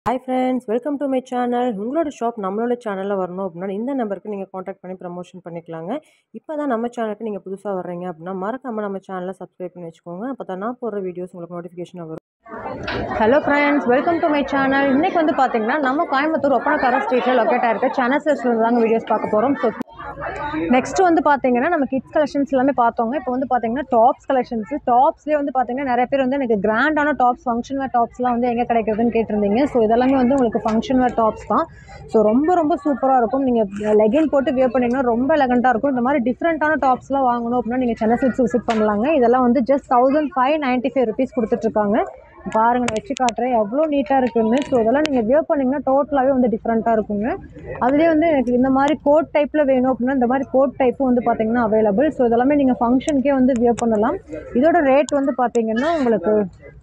hi friends welcome to my channel உங்களோட shop நம்மளோட சேனலில் வரணும் அப்படின்னா இந்த நம்பருக்கு நீங்கள் காண்டாக்ட் பண்ணி ப்ரமோஷன் பண்ணிக்கலாங்க இப்போ தான் நம்ம சேனலுக்கு நீங்கள் புதுசாக வர்றீங்க அப்படின்னா மறக்காமல் நம்ம சேனலை சப்ஸ்கிரைப் பண்ணி வச்சுக்கோங்க அப்போ தான் நான் போடுற வீடியோஸ் உங்களுக்கு நோட்டிஃபிகேஷன் வரும் hello friends welcome to my channel இன்றைக்கி வந்து பார்த்தீங்கன்னா நம்ம கோயம்புத்தூர் ஒப்பனக்கார ஸ்ட்ரீட்டில் லொக்கேட் ஆயிருக்க சேனல் சர்ஸ்லேருந்து தாங்க வீடியோஸ் பார்க்க போகிறோம் ஸோ நெக்ஸ்ட் வந்து பார்த்தீங்கன்னா நம்ம கிட்ஸ் கலெக்ஷன்ஸ் எல்லாமே பார்த்தோங்க இப்போ வந்து பார்த்தீங்கன்னா டாப்ஸ் கலெக்ஷன்ஸ் டாப்ஸ்லேயே வந்து பார்த்தீங்கன்னா நிறைய பேர் வந்து எனக்கு கிராண்டான டாப்ஸ் ஃபங்க்ஷன் வேர் டாப்ஸ்லாம் வந்து எங்கே கிடைக்கிறதுன்னு கேட்டிருந்தீங்க ஸோ இதெல்லாமே வந்து உங்களுக்கு ஃபங்க்ஷன் வேர் டாப்ஸ் தான் ஸோ ரொம்ப ரொம்ப சூப்பராக இருக்கும் நீங்கள் லெகின் போட்டு வியர் பண்ணிங்கன்னா ரொம்ப எலகண்ட்டாக இருக்கும் இந்த மாதிரி டிஃப்ரெண்ட்டான டாப்ஸ்லாம் வாங்கணும் அப்படின்னா நீங்கள் சென்னை சில்க்ஸ் விசிட் பண்ணலாங்க இதெல்லாம் வந்து just thousand five ninety five rupees கொடுத்துட்ருக்காங்க பாருங்க நான் வச்சு காட்டுறேன் எவ்வளோ நீட்டாக இருக்குன்னு ஸோ இதெல்லாம் நீங்கள் வியர் பண்ணிங்கன்னா டோட்டலாகவே வந்து டிஃப்ரெண்ட்டாக இருக்குங்க அதுலேயே வந்து எனக்கு இந்த மாதிரி கோட் டைப்பில் வேணும் அப்படின்னா இந்த மாதிரி கோட் டைப்பும் வந்து பார்த்தீங்கன்னா அவைலபிள் ஸோ இதெல்லாமே நீங்கள் ஃபங்க்ஷனுக்கே வந்து வியர் பண்ணலாம் இதோட ரேட் வந்து பார்த்தீங்கன்னா உங்களுக்கு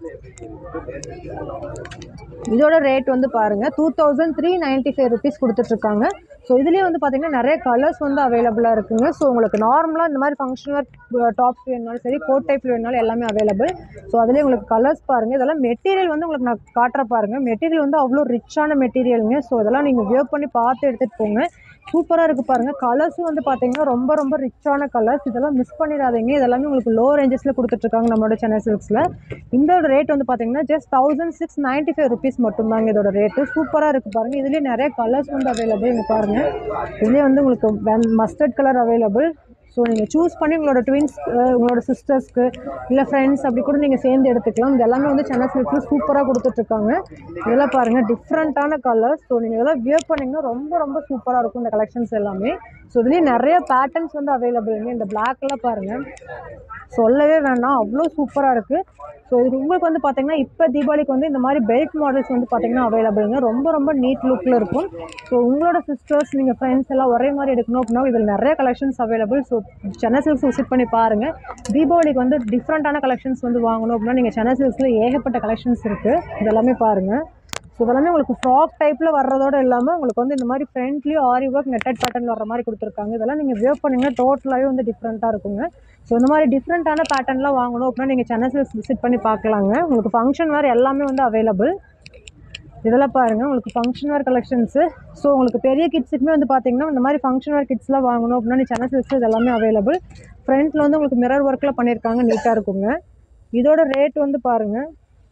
இதோட ரேட் வந்து பாருங்கள் two thousand three ninety five rupees கொடுத்துட்ருக்காங்க ஸோ இதுலேயே வந்து பார்த்தீங்கன்னா நிறைய கலர்ஸ் வந்து அவைலபிளாக இருக்குங்க ஸோ உங்களுக்கு நார்மலாக இந்த மாதிரி ஃபங்க்ஷன் வேர் டாப்ஸ் வேணுனாலும் சரி கோட் டைப்பில் வேணுனாலும் எல்லாமே அவைலபிள் ஸோ அதுலேயே உங்களுக்கு கலர்ஸ் பாருங்கள் இதெல்லாம் மெட்டீரியல் வந்து உங்களுக்கு நான் காட்டுற பாருங்கள் மெட்டீரியல் வந்து அவ்வளோ ரிச்சான மெட்டீரியலுங்க ஸோ இதெல்லாம் நீங்கள் வியர் பண்ணி பார்த்து எடுத்துகிட்டு போங்க சூப்பராக இருக்குது பாருங்கள் கலர்ஸும் வந்து பார்த்தீங்கன்னா ரொம்ப ரொம்ப ரிச்சான கலர்ஸ் இதெல்லாம் மிஸ் பண்ணிடாதீங்க இதெல்லாமே உங்களுக்கு லோ ரேஞ்சஸில் கொடுத்துட்ருக்காங்க நம்மளோட சென்னை சில்க்ஸில் இதோட ரேட் வந்து பார்த்தீங்கன்னா just thousand six ninety five rupees மட்டும்தாங்க இதோட ரேட்டு சூப்பராக இருக்குது பாருங்கள் இதுலேயே நிறைய கலர்ஸ் வந்து அவைலபிள் இங்கே பாருங்கள் இதுலேயே வந்து உங்களுக்கு மஸ்டர்ட் கலர் அவைலபிள் ஸோ நீங்கள் சூஸ் பண்ணி உங்களோட ட்வின்ஸ் உங்களோட சிஸ்டர்ஸ்க்கு இல்லை ஃப்ரெண்ட்ஸ் அப்படி கூட நீங்கள் சேர்ந்து எடுத்துக்கலாம் இது எல்லாமே வந்து சென்னை சில்க்ஸில் சூப்பராக கொடுத்துட்ருக்காங்க இதெல்லாம் பாருங்கள் டிஃப்ரெண்ட்டான கலர்ஸ் ஸோ நீங்கள் இதெல்லாம் வியர் பண்ணிங்கன்னா ரொம்ப ரொம்ப சூப்பராக இருக்கும் இந்த கலெக்ஷன்ஸ் எல்லாமே ஸோ இதுலேயே நிறைய பேட்டர்ன்ஸ் வந்து அவைலபிளுங்க இந்த பிளாக்லாம் பாருங்கள் சொல்லவே வேண்டாம் அவ்வளோ சூப்பராக இருக்குது ஸோ இது உங்களுக்கு வந்து பார்த்தீங்கன்னா இப்போ தீபாவளிக்கு வந்து இந்த மாதிரி பெல்ட் மாடல்ஸ் வந்து பார்த்தீங்கன்னா அவைலபிளுங்க ரொம்ப ரொம்ப நீட் லுக்கில் இருக்கும் ஸோ உங்களோட சிஸ்டர்ஸ் நீங்கள் ஃப்ரெண்ட்ஸ் எல்லாம் ஒரே மாதிரி எடுக்கணும் அப்படின்னா இதில் நிறைய collections available so Chennai Silks visit பண்ணி பாருங்கள் தீபாவளிக்கு வந்து டிஃப்ரெண்ட்டான கலெக்ஷன்ஸ் வந்து வாங்கணும் அப்படின்னா நீங்கள் சென்னை சில்க்ஸில் ஏகப்பட்ட கலெக்ஷன்ஸ் இருக்குது இதெல்லாமே பாருங்கள் ஸோ இதெல்லாமே உங்களுக்கு ஃப்ராக் டைப்பில் வர்றதோட இல்லாமல் உங்களுக்கு வந்து இந்த மாதிரி ஃப்ரண்ட்லேயும் ஆரி ஒர்க் நெட்டட் பேட்டர்ன் வர மாதிரி கொடுத்துருக்காங்க இதெல்லாம் நீங்கள் வியர் பண்ணிங்கன்னா டோட்டலாகவே வந்து டிஃப்ரெண்ட்டாக இருக்குங்க ஸோ இந்த மாதிரி டிஃப்ரெண்ட்டான பேட்டர்ன்லாம் வாங்கணும் அப்படின்னா நீங்கள் சென்னை சில்க்ஸ் விசிட் பண்ணி பார்க்கலாங்க உங்களுக்கு ஃபங்க்ஷன் வேறு எல்லாமே வந்து அவைலபிள் இதெல்லாம் பாருங்கள் உங்களுக்கு ஃபங்க்ஷன் வேர் கலெக்ஷன்ஸு ஸோ உங்களுக்கு பெரிய கிட்ஸுக்குமே வந்து பார்த்தீங்கன்னா இந்த மாதிரி ஃபங்க்ஷன் வேர் கிட்ஸ்லாம் வாங்கணும் அப்படின்னா நீ சென்னை சில்க்ஸ் இது எல்லாமே அவைலபிள் ஃப்ரண்ட்டில் வந்து உங்களுக்கு மிரர் ஒர்க்கில் பண்ணியிருக்காங்க நீட்டாக இருக்குங்க இதோட ரேட் வந்து பாருங்கள்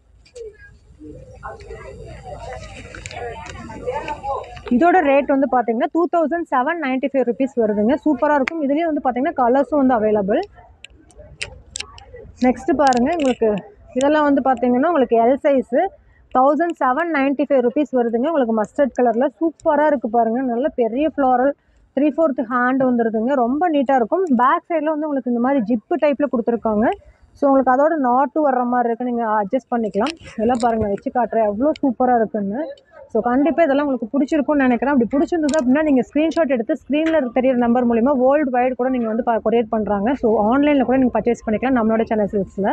இதோட ரேட் வந்து பார்த்தீங்கன்னா two thousand seven ninety five rupees வருதுங்க சூப்பராக இருக்கும் இதுலேயே வந்து பார்த்தீங்கன்னா கலர்ஸும் வந்து அவைலபிள் நெக்ஸ்ட்டு பாருங்கள் உங்களுக்கு இதெல்லாம் வந்து பார்த்தீங்கன்னா உங்களுக்கு L size thousand seven ninety five rupees வருதுங்க உங்களுக்கு மஸ்டர்ட் கலரில் சூப்பராக இருக்குது பாருங்கள் நல்ல பெரிய ஃப்ளோரல் த்ரீ ஃபோர்த் ஹேண்ட் வந்துருதுங்க ரொம்ப நீட்டாக இருக்கும் பேக் சைடில் வந்து உங்களுக்கு இந்த மாதிரி ஜிப்பு டைப்பில் கொடுத்துருக்காங்க ஸோ உங்களுக்கு அதோட நாட்டு வர்ற மாதிரி இருக்குது நீங்கள் அட்ஜஸ்ட் பண்ணிக்கலாம் இதெல்லாம் பாருங்கள் வச்சு காட்டுறேன் எவ்வளோ சூப்பராக இருக்குன்னு ஸோ கண்டிப்பாக இதெல்லாம் உங்களுக்கு பிடிச்சிருக்கும்னு நினைக்கிறேன் அப்படி பிடிச்சிருந்தது அப்படின்னா நீங்கள் ஸ்க்ரீன்ஷாட் எடுத்து ஸ்க்ரீனில் தெரியிற நம்பர் மூலிமா வேர்ல்டு வைடு கூட நீங்கள் வந்து கொரியர் பண்ணுறாங்க ஸோ ஆன்லைனில் கூட நீங்கள் பர்ச்சேஸ் பண்ணிக்கலாம் நம்மளோட சேனல் சில்க்ஸில்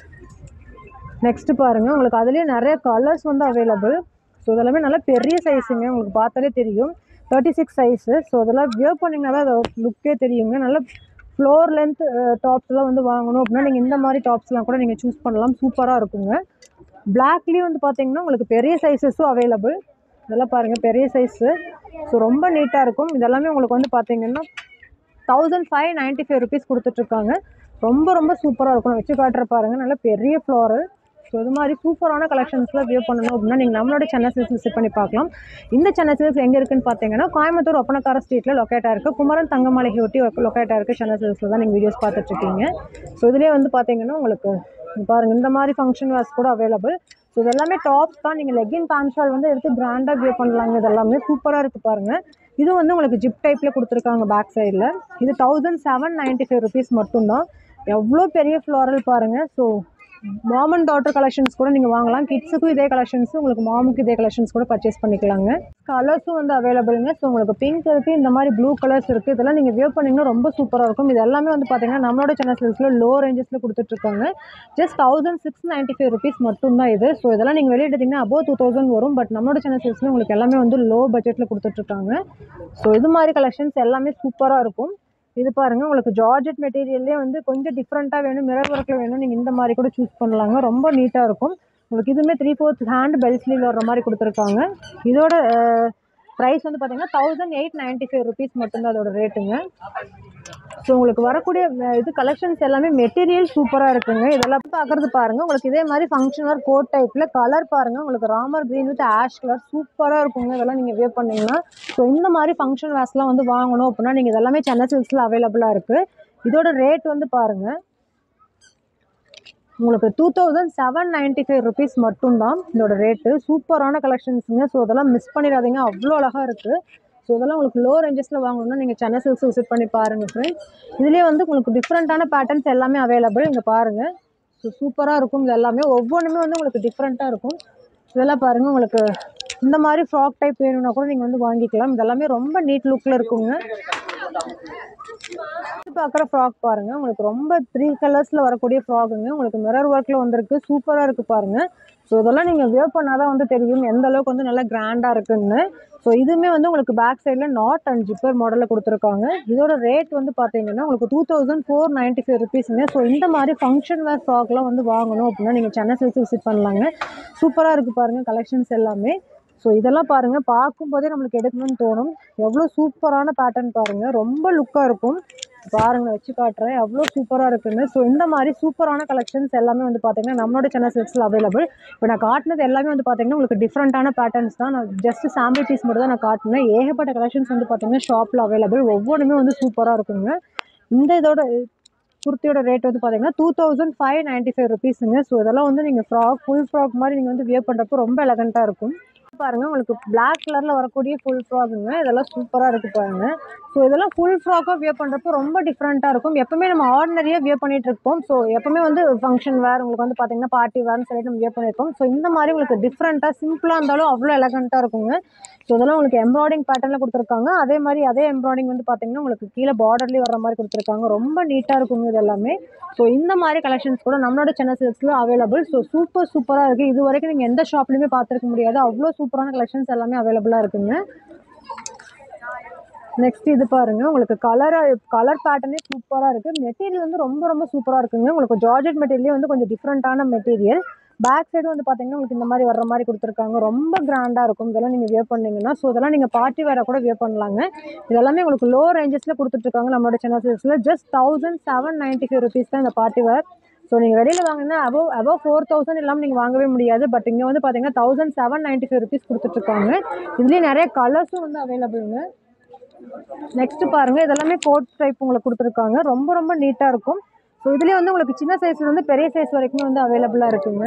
நெக்ஸ்ட்டு பாருங்கள் உங்களுக்கு அதுலேயே நிறைய கலர்ஸ் வந்து அவைலபிள் ஸோ இதெல்லாமே நல்லா பெரிய சைஸுங்க உங்களுக்கு பார்த்தாலே தெரியும் தேர்ட்டி சிக்ஸ் சைஸு ஸோ அதெல்லாம் வியர் பண்ணிங்கன்னா தான் அதோட லுக்கே தெரியுங்க நல்ல ஃப்ளோர் லென்த் டாப்ஸ்லாம் வந்து வாங்கணும் அப்படின்னா நீங்கள் இந்த மாதிரி டாப்ஸ்லாம் கூட நீங்கள் சூஸ் பண்ணலாம் சூப்பராக இருக்குங்க பிளாக்லேயும் வந்து பார்த்தீங்கன்னா உங்களுக்கு பெரிய சைஸஸும் அவைலபிள் இதெல்லாம் பாருங்கள் பெரிய சைஸு ஸோ ரொம்ப நீட்டாக இருக்கும் இதெல்லாமே உங்களுக்கு வந்து பார்த்தீங்கன்னா thousand five ninety five rupees கொடுத்துட்ருக்காங்க ரொம்ப ரொம்ப சூப்பராக இருக்கும் நான் வச்சு காட்டுற பாருங்கள் நல்ல பெரிய ஃப்ளோரல் ஸோ இது மாதிரி சூப்பரான கலெக்ஷன்ஸ்லாம் வியூ பண்ணணும் அப்படின்னா நீங்கள் நம்மளோட சென்னை சில்க்ஸ் விசிட் பண்ணி பார்க்கலாம் இந்த சென்னை சில்க்ஸ் எங்கே இருக்குன்னு பார்த்தீங்கன்னா கோயம்புத்தூர் ஒப்பனக்கார ஸ்ட்ரீட்டில் லொக்கேட்டாக இருக்குது குமரன் தங்கமலைக்கு ஒட்டி லொக்கேட்டாக இருக்குது சென்னை சில்க்ஸில் தான் நீங்கள் வீடியோஸ் பார்த்துட்ருக்கீங்க ஸோ இதுலேயே வந்து பார்த்தீங்கன்னா உங்களுக்கு பாருங்கள் இந்த மாதிரி ஃபங்க்ஷன் வேர்ஸ் கூட அவைலபிள் ஸோ இது எல்லாமே டாப்ஸ் தான் நீங்கள் லெகின் பேண்ட் ஷால் வந்து எடுத்து பிராண்டாக வியூ பண்ணலாங்க இது எல்லாமே சூப்பராக இருக்குது பாருங்கள் இது வந்து உங்களுக்கு ஜிப் டைப்பில் கொடுத்துருக்காங்க பேக் சைடில் இது thousand seven ninety five rupees மட்டும்தான் எவ்வளோ பெரிய ஃப்ளோரல் பாருங்கள் so mom and daughter collections கூட நீங்கள் வாங்கலாம் கிட்ஸுக்கும் இதே கலெக்ஷன்ஸ் உங்களுக்கு மாமுக்கு இதே கலெக்ஷன்ஸ் கூட பர்ச்சேஸ் பண்ணிக்கலாங்க கலர்ஸும் வந்து அவைலபிளுங்க ஸோ உங்களுக்கு பிங்க் இருக்குது இந்த மாதிரி ப்ளூ கலர்ஸ் இருக்குது இதெல்லாம் நீங்கள் வியர் பண்ணிங்கன்னா ரொம்ப சூப்பராக இருக்கும் இது எல்லாமே வந்து பார்த்தீங்கன்னா நம்மளோட சேனல் சில்ஸில் லோ ரேஞ்சஸில் கொடுத்துட்ருக்காங்க just thousand six ninety five rupees மட்டும்தான் இது ஸோ இதெல்லாம் நீங்கள் வெளியே எடுத்திங்கன்னா அபோவ் டூ தௌசண்ட் வரும் பட் நம்மளோட சேனல் சில்ஸில் உங்களுக்கு எல்லாமே வந்து லோ பட்ஜெட்டில் கொடுத்துட்ருக்காங்க ஸோ இது மாதிரி கலெக்ஷன்ஸ் எல்லாமே சூப்பராக இருக்கும் இது பாருங்கள் உங்களுக்கு ஜார்ஜெட் மெட்டீரியல்லே வந்து கொஞ்சம் டிஃப்ரெண்ட்டாக வேணும் மிரர் ஒர்க்கில் வேணும் நீங்கள் இந்த மாதிரி கூட சூஸ் பண்ணலாங்க ரொம்ப நீட்டாக இருக்கும் உங்களுக்கு இதுவுமே three fourth hand bell sleeve வர்ற மாதிரி கொடுத்துருக்காங்க இதோட ப்ரைஸ் வந்து பார்த்தீங்கன்னா thousand eight ninety five rupees மட்டும்தான் அதோட ரேட்டுங்க ஸோ உங்களுக்கு வரக்கூடிய அஹ், இது கலெக்ஷன்ஸ் எல்லாமே மெட்டீரியல் சூப்பராக இருக்குங்க இதெல்லாம் பார்க்குறது பாருங்கள் உங்களுக்கு இதே மாதிரி ஃபங்க்ஷன் வேர் கோட் டைப்பில் கலர் பாருங்கள் உங்களுக்கு Ramar green with ash colour சூப்பராக இருக்குங்க இதெல்லாம் நீங்கள் வியர் பண்ணீங்கன்னா ஸோ இந்த மாதிரி ஃபங்க்ஷன் வேர்ஸ்லாம் வந்து வாங்கணும் அப்படின்னா நீங்கள் இதெல்லாமே சென்னை சில்க்ஸில் அவைலபிளாக இருக்குது இதோட ரேட் வந்து பாருங்கள் உங்களுக்கு two thousand seven ninety five rupees மட்டும்தான் இதோட ரேட்டு சூப்பரான கலெக்ஷன்ஸுங்க ஸோ இதெல்லாம் மிஸ் பண்ணிடாதீங்க அவ்வளோ அழகாக இருக்குது ஸோ இதெல்லாம் உங்களுக்கு லோ ரேஞ்சஸில் வாங்கணும்னா நீங்கள் சென்னை சில்க்ஸ் விசிட் பண்ணி பாருங்கள் ஃப்ரெண்ட்ஸ் இதுலேயே வந்து உங்களுக்கு டிஃப்ரெண்ட்டான பேட்டர்ன்ஸ் எல்லாமே அவைலபிள் இங்கே பாருங்கள் ஸோ சூப்பராக இருக்கும் இது எல்லாமே ஒவ்வொன்றுமே வந்து உங்களுக்கு டிஃப்ரெண்ட்டாக இருக்கும் இதெல்லாம் பாருங்கள் உங்களுக்கு இந்த மாதிரி ஃப்ராக் டைப் வேணும்னா கூட நீங்கள் வந்து வாங்கிக்கலாம் இதெல்லாமே ரொம்ப நீட் லுக்கில் இருக்குங்க பார்க்குற ஃப்ராக் பாருங்க உங்களுக்கு ரொம்ப த்ரீ கலர்ஸில் வரக்கூடிய ஃப்ராக்குங்க உங்களுக்கு மிரர் ஒர்க்கில் வந்திருக்கு சூப்பராக இருக்குது பாருங்க ஸோ இதெல்லாம் நீங்கள் வியர் பண்ணாதான் வந்து தெரியும் எந்த அளவுக்கு வந்து நல்லா கிராண்டாக இருக்குன்னு ஸோ இதுவுமே வந்து உங்களுக்கு பேக் சைடில் நாட் அண்ட் ஜிப்பர் மாடலில் கொடுத்துருக்காங்க இதோட ரேட் வந்து பார்த்தீங்கன்னா உங்களுக்கு two thousand four ninety five ருபீஸுங்க ஸோ இந்த மாதிரி ஃபங்க்ஷன் வேர் ஃப்ராக்லாம் வந்து வாங்கணும் அப்படின்னா நீங்கள் சென்னை சில்க்ஸ் விசிட் பண்ணலாங்க சூப்பராக இருக்குது பாருங்கள் கலெக்ஷன்ஸ் எல்லாமே ஸோ இதெல்லாம் பாருங்கள் பார்க்கும்போதே நம்மளுக்கு எடுக்கணும்னு தோணும் எவ்வளோ சூப்பரான பேட்டர்ன் பாருங்கள் ரொம்ப லுக்காக இருக்கும் பாருங்க வச்சு காட்டுறேன் எவ்வளோ சூப்பராக இருக்குன்னு ஸோ இந்த மாதிரி சூப்பரான கலெக்ஷன்ஸ் எல்லாமே வந்து பார்த்தீங்கன்னா நம்மளோட சென்னை சில்க்ஸில் அவைலபிள் இப்போ நான் காட்டினது எல்லாமே வந்து பார்த்தீங்கன்னா உங்களுக்கு டிஃப்ரெண்ட்டான பேட்டர்ன்ஸ் தான் நான் ஜஸ்ட் சாம்பிள் பீஸ் மட்டும் தான் நான் காட்டினேன் ஏகப்பட்ட கலெக்ஷன்ஸ் வந்து பார்த்தீங்கன்னா ஷாப்பில் அவைலபிள் ஒவ்வொன்றுமே வந்து சூப்பராக இருக்குங்க இந்த இதோட குர்த்தியோட ரேட் வந்து பார்த்தீங்கன்னா two thousand five ninety five ருபீஸுங்க ஸோ இதெல்லாம் வந்து நீங்கள் ஃப்ராக் ஃபுல் ஃப்ராக் மாதிரி நீங்கள் வந்து வியர் பண்ணுறப்போ ரொம்ப எலகண்ட்டாக இருக்கும் பாருங்க உங்களுக்கு Black கலர்ல வரக்கூடிய ஃபுல் ஃப்ராக்குங்க இதெல்லாம் சூப்பரா இருக்கு பாருங்க ஸோ இதெல்லாம் ஃபுல் ஃப்ராக்காக வியர் பண்ணுறப்போ ரொம்ப டிஃப்ரெண்ட்டாக இருக்கும் எப்பவுமே நம்ம ஆர்டினரியாக வியர் பண்ணிட்டு இருப்போம் ஸோ எப்பவுமே வந்து ஃபங்க்ஷன் வேர் உங்களுக்கு வந்து பார்த்தீங்கன்னா பார்ட்டி வேர்னு சொல்லிட்டு நம்ம வியர் பண்ணியிருப்போம் ஸோ இந்த மாதிரி உங்களுக்கு டிஃப்ரெண்ட்டாக சிம்பிளாக இருந்தாலும் அவ்வளோ எலகண்ட்டாக இருக்குங்க ஸோ இதெல்லாம் உங்களுக்கு எம்ப்ராய்டிங் பேட்டர்னில் கொடுத்துருக்காங்க அதே மாதிரி அதே எம்ப்ராய்டிங் வந்து பார்த்தீங்கன்னா உங்களுக்கு கீழே பார்டர்லேயே வர மாதிரி கொடுத்துருக்காங்க ரொம்ப நீட்டாக இருக்குங்க இது எல்லாமே ஸோ இந்த மாதிரி கலெக்ஷன்ஸ் கூட நம்மளோட சென்னை சில்க்ஸில் அவைலபிள் ஸோ சூப்பர் சூப்பராக இருக்குது இது வரைக்கும் நீங்கள் எந்த ஷாப்லையுமே பார்த்துருக்க முடியாது அவ்வளோ சூப்பரான கலெக்ஷன்ஸ் எல்லாமே அவைலபிளாக இருக்குங்க நெக்ஸ்ட் இது பாருங்க உங்களுக்கு கலரா கலர் பேட்டர்னே சூப்பராக இருக்கு மெட்டீரியல் வந்து ரொம்ப ரொம்ப சூப்பராக இருக்குங்க உங்களுக்கு ஜார்ஜெட் மெட்டீரியலே வந்து கொஞ்சம் டிஃப்ரெண்ட்டான மெட்டீரியல் பேக் சைடு வந்து பார்த்தீங்கன்னா உங்களுக்கு இந்த மாதிரி வர்ற மாதிரி கொடுத்துருக்காங்க ரொம்ப கிராண்டாக இருக்கும் இதெல்லாம் நீங்கள் வியர் பண்ணீங்கன்னா ஸோ இதெல்லாம் நீங்கள் பார்ட்டி வேற கூட வியர் பண்ணலாங்க இதெல்லாமே உங்களுக்கு லோ ரேஞ்சஸில் கொடுத்துட்ருக்காங்க நம்மளோட சென்னை சில்க்ஸில் just thousand seven ninety five rupees தான் இந்த பார்ட்டி வேர் ஸோ நீங்கள் வெளியில் வாங்கினா அபவ் அபவ் ஃபோர் தௌசண்ட் இல்லாமல் நீங்கள் வாங்கவே முடியாது பட் இங்கே வந்து பார்த்தீங்கன்னா thousand seven ninety five rupees கொடுத்துட்ருக்காங்க இதுலேயே நிறைய கலர்ஸும் வந்து அவைலபிளுங்க நெக்ஸ்ட் பாருங்க இதெல்லாமே கோட் டைப் உங்களுக்கு கொடுத்துருக்காங்க ரொம்ப ரொம்ப நீட்டாக இருக்கும் ஸோ இதுலேயே வந்து உங்களுக்கு சின்ன சைஸ்ல இருந்து பெரிய சைஸ் வரைக்குமே வந்து அவைலபிளாக இருக்குங்க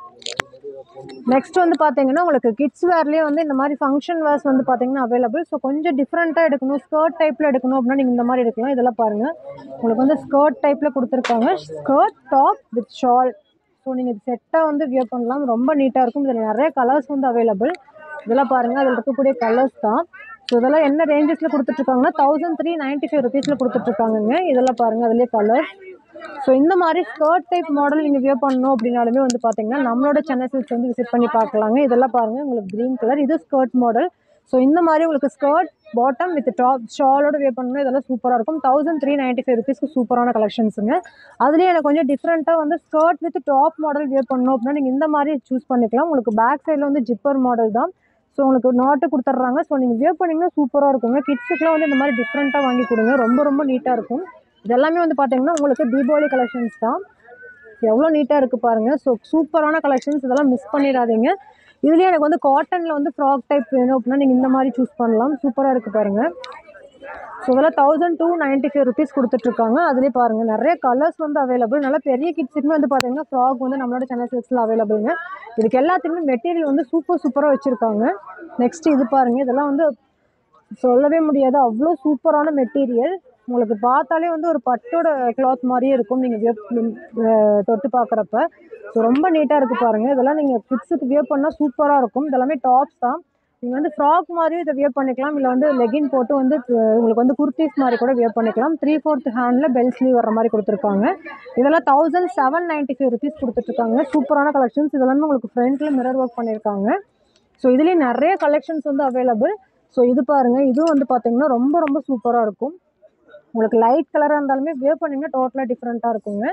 நெக்ஸ்ட் வந்து பார்த்தீங்கன்னா உங்களுக்கு கிட்ஸ் வேர்லேயே வந்து இந்த மாதிரி ஃபங்க்ஷன் வேர்ஸ் வந்து பார்த்தீங்கன்னா அவைலபிள் ஸோ கொஞ்சம் டிஃப்ரெண்ட்டாக எடுக்கணும் ஸ்கர்ட் டைப்பில் எடுக்கணும் அப்படின்னா நீங்கள் இந்த மாதிரி எடுக்கலாம் இதெல்லாம் பாருங்கள் உங்களுக்கு வந்து ஸ்கர்ட் டைப்பில் கொடுத்துருக்காங்க skirt top with shawl so நீங்கள் இது செட்டாக வந்து வியர் பண்ணலாம் ரொம்ப நீட்டாக இருக்கும் இதில் நிறைய கலர்ஸ் வந்து அவைலபிள் இதெல்லாம் பாருங்கள் அதில் இருக்கக்கூடிய கலர்ஸ் தான் ஸோ இதெல்லாம் என்ன ரேஞ்சஸில் கொடுத்துட்ருக்காங்கன்னா தௌசண்ட் த்ரீ நைன்ட்டி ஃபைவ் ருபீஸில் கொடுத்துட்ருக்காங்கங்க இதெல்லாம் பாருங்கள் அதுலேயே கலர் ஸோ இந்த மாதிரி ஸ்கர்ட் டைப் மாடல் நீங்கள் வியர் பண்ணணும் அப்படின்னாலுமே வந்து பார்த்தீங்கன்னா நம்மளோட சென்னை சில்க்ஸ் வந்து விசிட் பண்ணி பார்க்கலாங்க இதெல்லாம் பாருங்கள் உங்களுக்கு க்ரீன் கலர் இது ஸ்கர்ட் மாடல் ஸோ இந்த மாதிரி உங்களுக்கு ஸ்கர்ட் பாட்டம் வித் டாப் ஷாலோட வியர் பண்ணணும் இதெல்லாம் சூப்பராக இருக்கும் தௌசண்ட் த்ரீ நைன்ட்டி ஃபைவ் ருபீஸ்க்கு சூப்பரான கலெக்ஷன்ஸுங்க அதுலேயே எனக்கு கொஞ்சம் டிஃப்ரெண்ட்டாக வந்து skirt with top model wear பண்ணணும் அப்படின்னா நீங்கள் இந்த மாதிரி சூஸ் பண்ணிக்கலாம் உங்களுக்கு பேக் சைடில் வந்து ஜிப்பர் மாடல் தான் ஸோ உங்களுக்கு நாட்டு கொடுத்துட்றாங்க ஸோ நீங்கள் வியர் பண்ணிங்கன்னா சூப்பராக இருக்குங்க கிட்ஸுக்குலாம் வந்து இந்த மாதிரி டிஃப்ரெண்ட்டாக வாங்கி கொடுங்க ரொம்ப ரொம்ப நீட்டாக இருக்கும் இதெல்லாமே வந்து பார்த்தீங்கன்னா உங்களுக்கு தீபாவளி கலெக்ஷன்ஸ் தான் எவ்வளோ நீட்டாக இருக்குது பாருங்கள் ஸோ சூப்பரான கலெக்ஷன்ஸ் இதெல்லாம் மிஸ் பண்ணிடாதீங்க இதுலேயே எனக்கு வந்து காட்டனில் வந்து ஃப்ராக் டைப் வேணும் அப்படின்னா நீங்கள் இந்த மாதிரி சூஸ் பண்ணலாம் சூப்பராக இருக்குது பாருங்கள் ஸோ இதெல்லாம் thousand two ninety five rupees கொடுத்துட்ருக்காங்க அதுலேயே பாருங்கள் நிறைய கலர்ஸ் வந்து அவைலபிள் நல்லா பெரிய கிட்ஸுக்குமே வந்து பார்த்தீங்கன்னா ஃப்ராக் வந்து நம்மளோட சென்னை சில்க்ஸில் அவைலபிளுங்க இதுக்கு எல்லாத்துக்குமே மெட்டீரியல் வந்து சூப்பர் சூப்பராக வச்சுருக்காங்க நெக்ஸ்ட் இது பாருங்கள் இதெல்லாம் வந்து சொல்லவே முடியாது அவ்வளோ சூப்பரான மெட்டீரியல் உங்களுக்கு பார்த்தாலே வந்து ஒரு பட்டோட கிளாத் மாதிரியே இருக்கும் நீங்கள் வியர் தொட்டு பார்க்குறப்ப ஸோ ரொம்ப நீட்டாக இருக்குது பாருங்கள் இதெல்லாம் நீங்கள் கிட்ஸுக்கு வியர் பண்ணால் சூப்பராக இருக்கும் இதெல்லாமே டாப்ஸ் தான் நீங்கள் வந்து ஃப்ராக் மாதிரியும் இதை வியர் பண்ணிக்கலாம் இல்லை வந்து லெகின் போட்டு வந்து அஹ், உங்களுக்கு வந்து குர்த்திஸ் மாதிரி கூட வியர் பண்ணிக்கலாம் த்ரீ ஃபோர்த் ஹேண்டில் பெல் ஸ்லீவ் வர மாதிரி கொடுத்துருக்காங்க இதெல்லாம் thousand seven ninety five rupees கொடுத்துட்ருக்காங்க சூப்பரான கலெக்ஷன்ஸ் இதெல்லாமே உங்களுக்கு ஃப்ரண்ட்டில் மிரர் ஒர்க் பண்ணியிருக்காங்க ஸோ இதுலேயே நிறைய கலெக்ஷன்ஸ் வந்து அவைலபிள் ஸோ இது பாருங்கள் இதுவும் வந்து பார்த்தீங்கன்னா ரொம்ப ரொம்ப சூப்பராக இருக்கும் உங்களுக்கு லைட் கலராக இருந்தாலுமே வியர் பண்ணிங்கன்னா டோட்டலாக டிஃப்ரெண்ட்டாக இருக்குங்க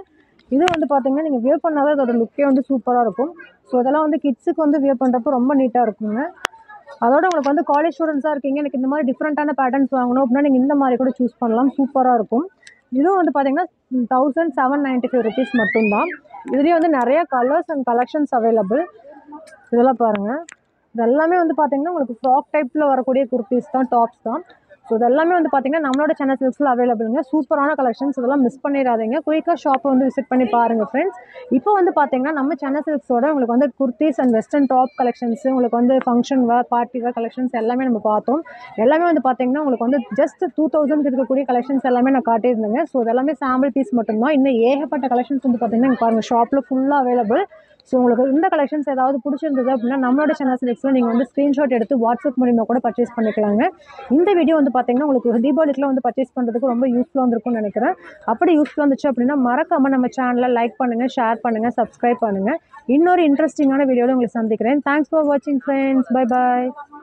இது வந்து பார்த்தீங்கன்னா நீங்கள் வியர் பண்ணாதான் இதோட லுக்கே வந்து சூப்பராக இருக்கும் ஸோ இதெல்லாம் வந்து கிட்ஸுக்கு வந்து வியர் பண்ணுறப்போ ரொம்ப நீட்டாக இருக்குங்க அதோட உங்களுக்கு வந்து காலேஜ் ஸ்டூடெண்ட்ஸாக இருக்கீங்க எனக்கு இந்த மாதிரி டிஃப்ரெண்ட்டான பேட்டர்ன்ஸ் வாங்கணும் அப்படின்னா நீங்கள் இந்த மாதிரி கூட சூஸ் பண்ணலாம் சூப்பராக இருக்கும் இதுவும் வந்து பார்த்தீங்கன்னா thousand seven ninety five rupees மட்டும்தான் இதுலேயே வந்து நிறைய கலர்ஸ் அண்ட் கலெக்ஷன்ஸ் அவைலபிள் இதெல்லாம் பாருங்கள் இது எல்லாமே வந்து பார்த்தீங்கன்னா உங்களுக்கு ஃப்ராக் டைப்பில் வரக்கூடிய குர்த்திஸ் தான் டாப்ஸ் தான் ஸோ இது எல்லாமே வந்து பார்த்தீங்கன்னா நம்மளோட சென்னை சில்க்ஸில் அவைலபிளுங்க சூப்பரான கலெக்ஷன்ஸ் இதெல்லாம் மிஸ் பண்ணிடாதீங்க குயிக்காக ஷாப்பை வந்து விசிட் பண்ணி பாருங்கள் ஃப்ரெண்ட்ஸ் இப்போ வந்து பார்த்தீங்கன்னா நம்ம சென்னை சில்க்ஸோட உங்களுக்கு வந்து kurtis and western top collections உங்களுக்கு வந்து function wear party wear collections எல்லாமே நம்ம பார்த்தோம் எல்லாமே வந்து பார்த்தீங்கன்னா உங்களுக்கு வந்து ஜஸ்ட் டூ தௌசண்ட் இருக்கக்கூடிய கலெக்ஷன்ஸ் எல்லாமே நான் காட்டியிருந்தேங்க ஸோ இது எல்லாமே சாம்பிள் பீஸ் மட்டும்தான் இன்னும் ஏகப்பட்ட கலெக்ஷன்ஸ் வந்து பார்த்தீங்கன்னா இங்கே பாருங்கள் ஷாப்பில் ஃபுல்லாக அவைலபிள் ஸோ உங்களுக்கு இந்த கலெக்ஷன்ஸ் ஏதாவது பிடிச்சிருந்தது அப்படின்னா நம்மளோட சேனல் செலக்ஸில் நீங்கள் வந்து ஸ்க்ரீன்ஷாட் எடுத்து வாட்ஸ்அப் மூலிமா கூட பர்ச்சேஸ் பண்ணிக்கலாங்க இந்த வீடியோ வந்து பார்த்தீங்கன்னா உங்களுக்கு தீபாவளிக்குலாம் வந்து பர்ச்சேஸ் பண்ணுறதுக்கு ரொம்ப யூஸ்ஃபுல்லாக இருந்திருக்கும்னு நினைக்கிறேன் அப்படி யூஸ்ஃபுல்லாக இருந்துச்சு அப்படின்னா மறக்காமல் நம்ம சேனலை லைக் பண்ணுங்கள் ஷேர் பண்ணுங்கள் சப்ஸ்கிரைப் பண்ணுங்கள் இன்னொரு இன்ட்ரெஸ்டிங்கான வீடியோவில் உங்களுக்கு சந்திக்கிறேன் தேங்க்ஸ் ஃபார் வாட்சிங் ஃப்ரெண்ட்ஸ் பை பாய்